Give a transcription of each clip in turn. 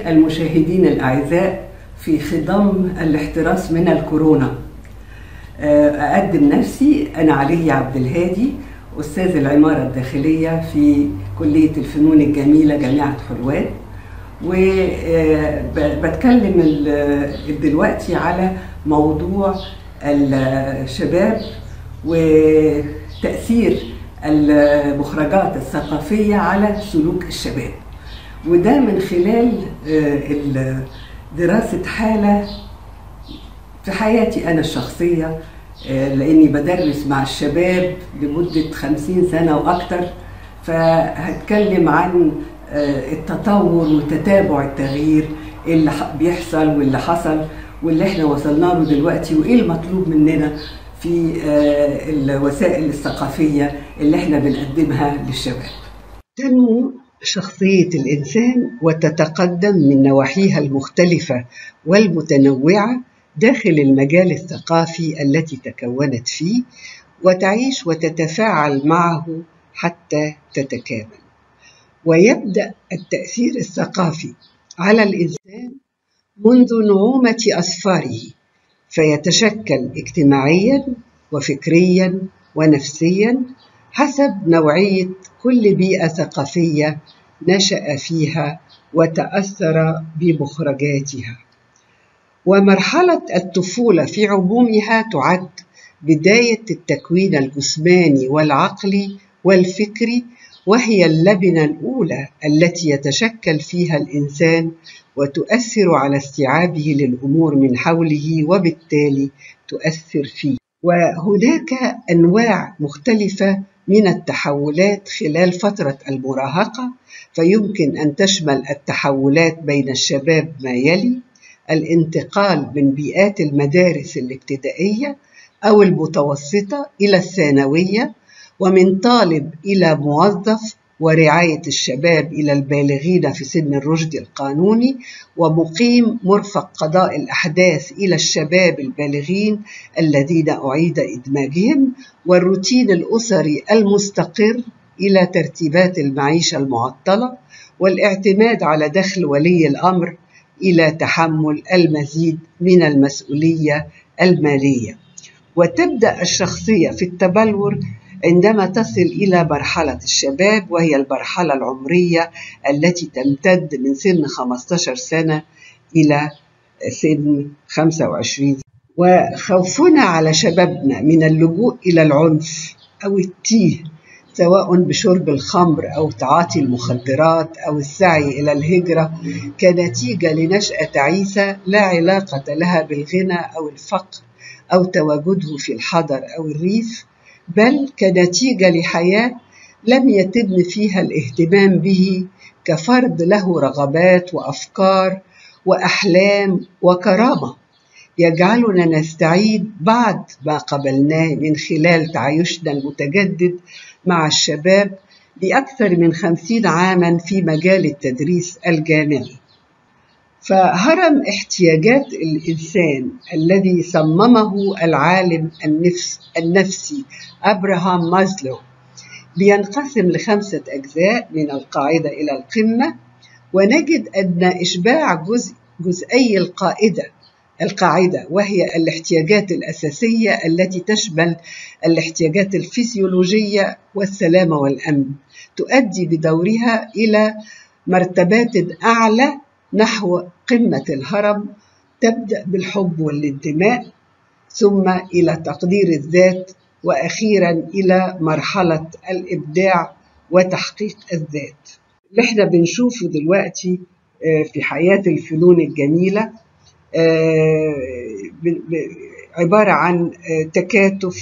المشاهدين الأعزاء في خضم الاحتراس من الكورونا أقدم نفسي أنا علي عبد الهادي أستاذ العمارة الداخلية في كلية الفنون الجميلة جامعة حلوان وبتكلم دلوقتي على موضوع الشباب وتأثير المخرجات الثقافية على سلوك الشباب وده من خلال دراسة حالة في حياتي أنا الشخصية لأني بدرس مع الشباب لمدة خمسين سنة وأكتر فهتكلم عن التطور وتتابع التغيير اللي بيحصل واللي حصل واللي احنا وصلنا له دلوقتي وايه المطلوب مننا في الوسائل الثقافية اللي احنا بنقدمها للشباب تنمو شخصية الإنسان وتتقدم من نواحيها المختلفة والمتنوعة داخل المجال الثقافي التي تكونت فيه وتعيش وتتفاعل معه حتى تتكامل ويبدأ التأثير الثقافي على الإنسان منذ نعومة أظفاره فيتشكل اجتماعيا وفكريا ونفسيا حسب نوعية كل بيئة ثقافية نشأ فيها وتأثر بمخرجاتها ومرحلة الطفولة في عمومها تعد بداية التكوين الجسماني والعقلي والفكري وهي اللبنة الأولى التي يتشكل فيها الإنسان وتؤثر على استيعابه للأمور من حوله وبالتالي تؤثر فيه وهناك أنواع مختلفة من التحولات خلال فترة المراهقة فيمكن أن تشمل التحولات بين الشباب ما يلي الانتقال من بيئات المدارس الابتدائية أو المتوسطة إلى الثانوية ومن طالب إلى موظف ورعاية الشباب إلى البالغين في سن الرشد القانوني ومقيم مرفق قضاء الأحداث إلى الشباب البالغين الذين أعيد إدماجهم والروتين الأسري المستقر إلى ترتيبات المعيشة المعطلة والاعتماد على دخل ولي الأمر إلى تحمل المزيد من المسؤولية المالية وتبدأ الشخصية في التبلور عندما تصل إلى مرحلة الشباب وهي المرحلة العمرية التي تمتد من سن 15 سنة إلى سن 25 وخوفنا على شبابنا من اللجوء إلى العنف أو التيه سواء بشرب الخمر أو تعاطي المخدرات أو السعي إلى الهجرة كنتيجة لنشأة تعيسة لا علاقة لها بالغنى أو الفقر أو تواجده في الحضر أو الريف بل كنتيجة لحياة لم يتم فيها الاهتمام به كفرد له رغبات وأفكار وأحلام وكرامة يجعلنا نستعيد بعض ما قبلناه من خلال تعايشنا المتجدد مع الشباب لأكثر من خمسين عاما في مجال التدريس الجامعي فهرم احتياجات الإنسان الذي صممه العالم النفس النفسي أبراهام مازلو بينقسم لخمسة أجزاء من القاعدة إلى القمة ونجد أن إشباع جزء جزئي القاعدة القاعدة وهي الاحتياجات الأساسية التي تشمل الاحتياجات الفسيولوجية والسلامة والأمن تؤدي بدورها إلى مرتبات أعلى نحو قمة الهرم تبدأ بالحب والانتماء ثم إلى تقدير الذات وأخيرا إلى مرحلة الإبداع وتحقيق الذات اللي احنا بنشوفه دلوقتي في حياة الفنون الجميلة عبارة عن تكاتف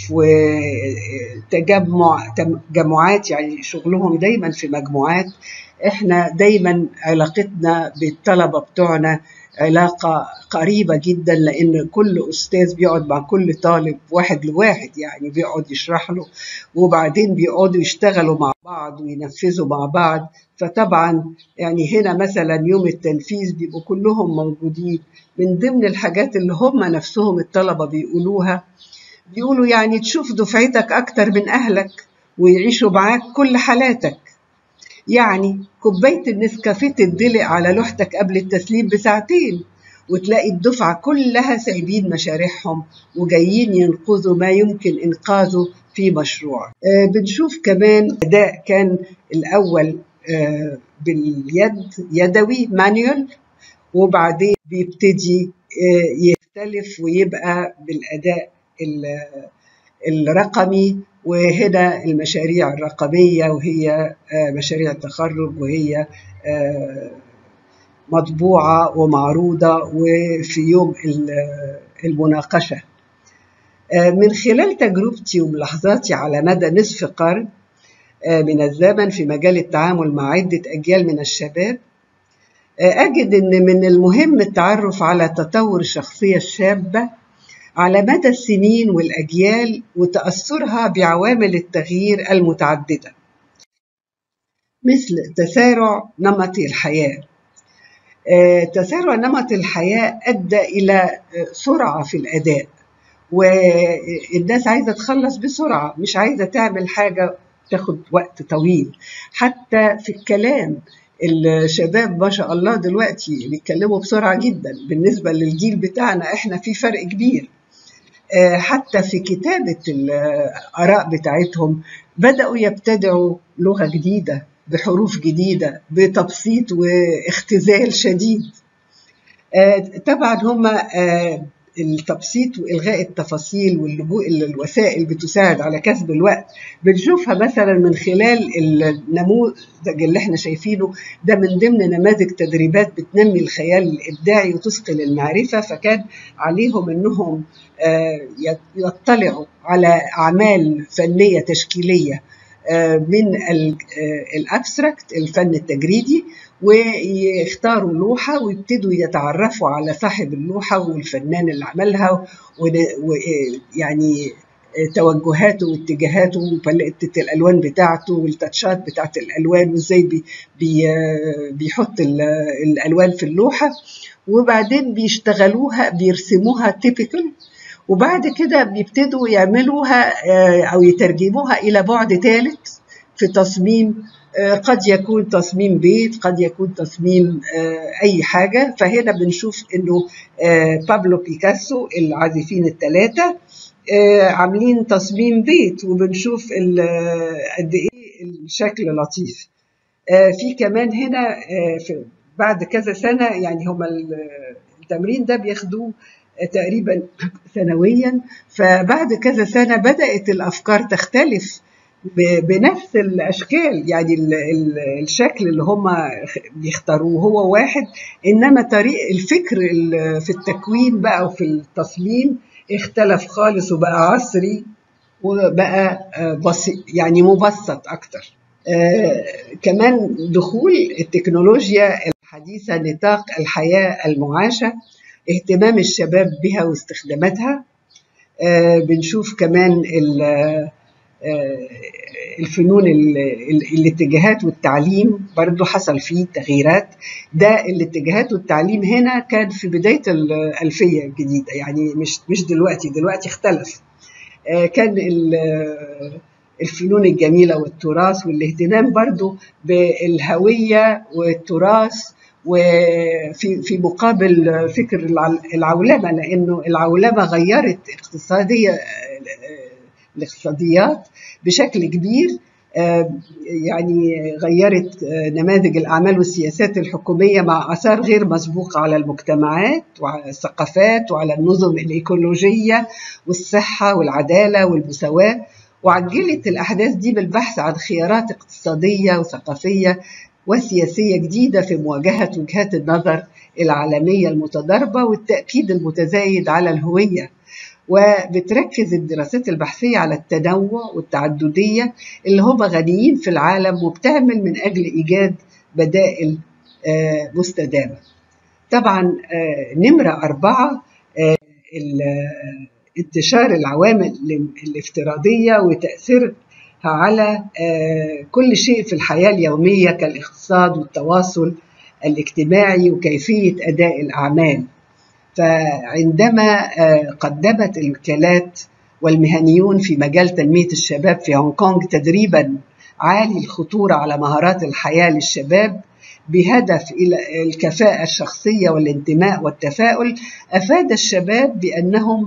وتجمع تجمعات يعني شغلهم دايما في مجموعات احنا دايما علاقتنا بالطلبة بتوعنا علاقة قريبة جدا لأن كل أستاذ بيقعد مع كل طالب واحد لواحد يعني بيقعد يشرح له وبعدين بيقعدوا يشتغلوا مع بعض وينفذوا مع بعض فطبعا يعني هنا مثلا يوم التنفيذ بيبقوا كلهم موجودين من ضمن الحاجات اللي هم نفسهم الطلبة بيقولوها بيقولوا يعني تشوف دفعتك أكتر من أهلك ويعيشوا معاك كل حالاتك يعني كوباية النسكافيه تدلق على لوحتك قبل التسليم بساعتين وتلاقي الدفعة كلها سايبين مشاريعهم وجايين ينقذوا ما يمكن إنقاذه في مشروع آه بنشوف كمان أداء كان الأول آه باليد يدوي مانيول وبعدين بيبتدي آه يختلف ويبقى بالأداء الرقمي وهنا المشاريع الرقمية وهي مشاريع التخرج وهي مطبوعة ومعروضة وفي يوم المناقشة من خلال تجربتي وملاحظاتي على مدى نصف قرن من الزمن في مجال التعامل مع عدة أجيال من الشباب أجد أن من المهم التعرف على تطور الشخصية الشابة على مدى السنين والأجيال وتأثرها بعوامل التغيير المتعددة مثل تسارع نمط الحياة تسارع نمط الحياة أدى إلى سرعة في الأداء والناس عايزة تخلص بسرعة مش عايزة تعمل حاجة تاخد وقت طويل حتى في الكلام الشباب ما شاء الله دلوقتي بيتكلموا بسرعة جدا بالنسبة للجيل بتاعنا احنا في فرق كبير حتى في كتابة الآراء بتاعتهم بدأوا يبتدعوا لغة جديدة بحروف جديدة بتبسيط واختزال شديد طبعا هم التبسيط والغاء التفاصيل واللجوء للوسائل بتساعد على كسب الوقت بنشوفها مثلا من خلال النموذج اللي احنا شايفينه ده من ضمن نماذج تدريبات بتنمي الخيال الابداعي وتثقل المعرفه فكان عليهم انهم يطلعوا على اعمال فنيه تشكيليه من الابستراكت الفن التجريدي ويختاروا لوحة ويبتدوا يتعرفوا على صاحب اللوحة والفنان اللي عملها ويعني توجهاته واتجاهاته وباليتة الالوان بتاعته والتاتشات بتاعت الالوان وازاي بي بي بيحط الالوان في اللوحه وبعدين بيشتغلوها بيرسموها تيبيكال وبعد كده بيبتدوا يعملوها او يترجموها الى بعد ثالث في تصميم قد يكون تصميم بيت قد يكون تصميم اي حاجه فهنا بنشوف انه بابلو بيكاسو العازفين الثلاثه عاملين تصميم بيت وبنشوف قد ايه الشكل لطيف في كمان هنا في بعد كذا سنه يعني هم التمرين ده بياخدوه تقريبا سنويا فبعد كذا سنه بدات الافكار تختلف بنفس الاشكال يعني الشكل اللي هم بيختاروه هو واحد انما طريق الفكر في التكوين بقى وفي التصميم اختلف خالص وبقى عصري وبقى بسيط يعني مبسط اكتر آه كمان دخول التكنولوجيا الحديثه نطاق الحياه المعاشه اهتمام الشباب بها واستخداماتها آه بنشوف كمان الفنون الاتجاهات والتعليم برضو حصل فيه تغييرات ده الاتجاهات والتعليم هنا كان في بداية الألفية الجديدة يعني مش مش دلوقتي دلوقتي اختلف كان الفنون الجميلة والتراث والاهتمام برضو بالهوية والتراث وفي في مقابل فكر العولمة لأنه العولمة غيرت اقتصادية الاقتصاديات بشكل كبير يعني غيرت نماذج الأعمال والسياسات الحكومية مع آثار غير مسبوقة على المجتمعات وعلى الثقافات وعلى النظم الإيكولوجية والصحة والعدالة والمساواة وعجلت الأحداث دي بالبحث عن خيارات اقتصادية وثقافية وسياسية جديدة في مواجهة وجهات النظر العالمية المتضاربة والتأكيد المتزايد على الهوية وبتركز الدراسات البحثية على التنوع والتعددية اللي هم غنيين في العالم وبتعمل من أجل إيجاد بدائل مستدامة طبعا نمرة أربعة انتشار العوامل الافتراضية وتأثيرها على كل شيء في الحياة اليومية كالاقتصاد والتواصل الاجتماعي وكيفية أداء الأعمال فعندما قدمت الوكالات والمهنيون في مجال تنمية الشباب في هونغ كونغ تدريبا عالي الخطورة على مهارات الحياة للشباب بهدف إلى الكفاءة الشخصية والانتماء والتفاؤل أفاد الشباب بأنهم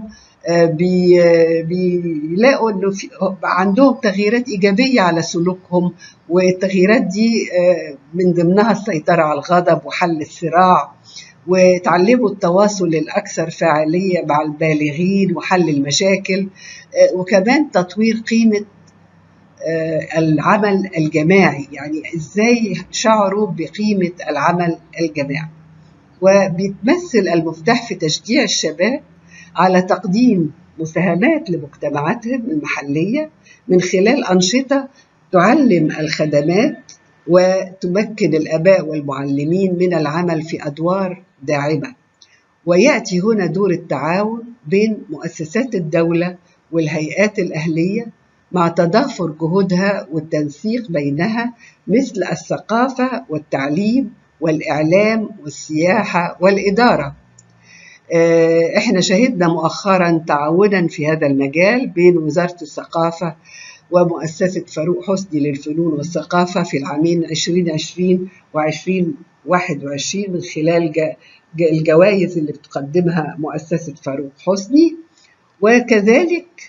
بيلاقوا انه في عندهم تغييرات ايجابيه على سلوكهم والتغييرات دي من ضمنها السيطره على الغضب وحل الصراع وتعلموا التواصل الأكثر فاعلية مع البالغين وحل المشاكل وكمان تطوير قيمة العمل الجماعي يعني إزاي شعروا بقيمة العمل الجماعي وبيتمثل المفتاح في تشجيع الشباب على تقديم مساهمات لمجتمعاتهم المحلية من خلال أنشطة تعلم الخدمات وتمكن الآباء والمعلمين من العمل في أدوار داعمة ويأتي هنا دور التعاون بين مؤسسات الدولة والهيئات الأهلية مع تضافر جهودها والتنسيق بينها مثل الثقافة والتعليم والإعلام والسياحة والإدارة احنا شهدنا مؤخرا تعاونا في هذا المجال بين وزارة الثقافة ومؤسسة فاروق حسني للفنون والثقافة في العامين 2020 و 2021 من خلال الجوائز اللي بتقدمها مؤسسة فاروق حسني وكذلك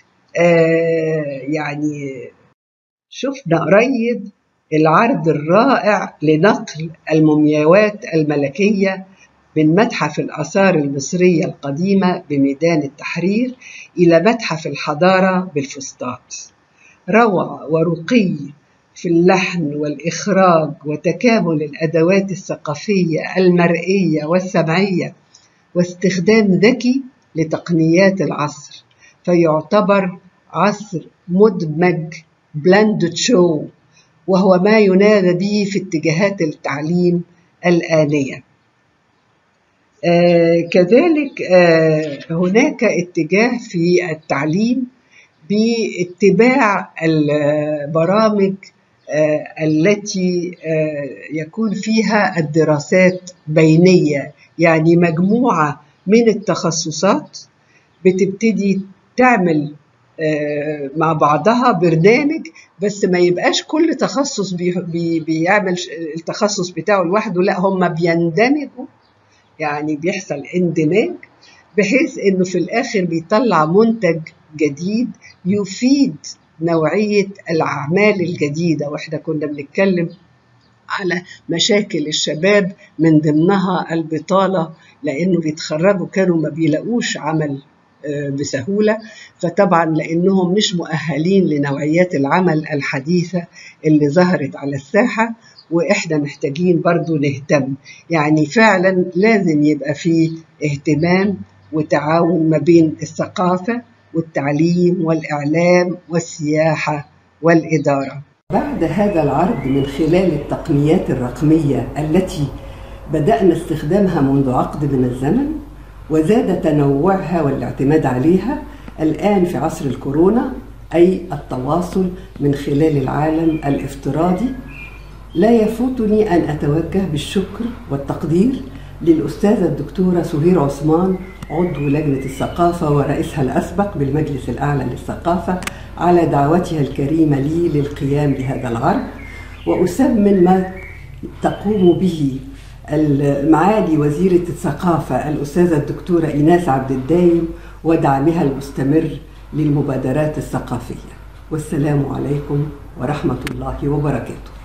يعني شفنا قريب العرض الرائع لنقل المومياوات الملكية من متحف الآثار المصرية القديمة بميدان التحرير إلى متحف الحضارة بالفسطاط روعة ورقي في اللحن والإخراج وتكامل الأدوات الثقافية المرئية والسمعية واستخدام ذكي لتقنيات العصر فيعتبر عصر مدمج بلند شو وهو ما ينادى به في اتجاهات التعليم الآنية آه كذلك آه هناك اتجاه في التعليم باتباع البرامج آه التي يكون فيها الدراسات بينيه يعني مجموعه من التخصصات بتبتدي تعمل مع بعضها برنامج بس ما يبقاش كل تخصص بي بيعمل التخصص بتاعه لوحده لا هم بيندمجوا يعني بيحصل اندماج بحيث انه في الاخر بيطلع منتج جديد يفيد نوعيه الاعمال الجديده واحنا كنا بنتكلم على مشاكل الشباب من ضمنها البطاله لانه بيتخرجوا كانوا ما بيلاقوش عمل بسهوله فطبعا لانهم مش مؤهلين لنوعيات العمل الحديثه اللي ظهرت على الساحه واحنا محتاجين برضو نهتم يعني فعلا لازم يبقى فيه اهتمام وتعاون ما بين الثقافه والتعليم والاعلام والسياحه والاداره بعد هذا العرض من خلال التقنيات الرقميه التي بدانا استخدامها منذ عقد من الزمن وزاد تنوعها والاعتماد عليها الآن في عصر الكورونا أي التواصل من خلال العالم الافتراضي لا يفوتني أن أتوجه بالشكر والتقدير للأستاذة الدكتورة سهير عثمان عضو لجنة الثقافة ورئيسها الأسبق بالمجلس الأعلى للثقافة على دعوتها الكريمة لي للقيام بهذا العرض وأسمن ما تقوم به معالي وزيرة الثقافة الأستاذة الدكتورة إيناس عبد الدايم ودعمها المستمر للمبادرات الثقافية والسلام عليكم ورحمة الله وبركاته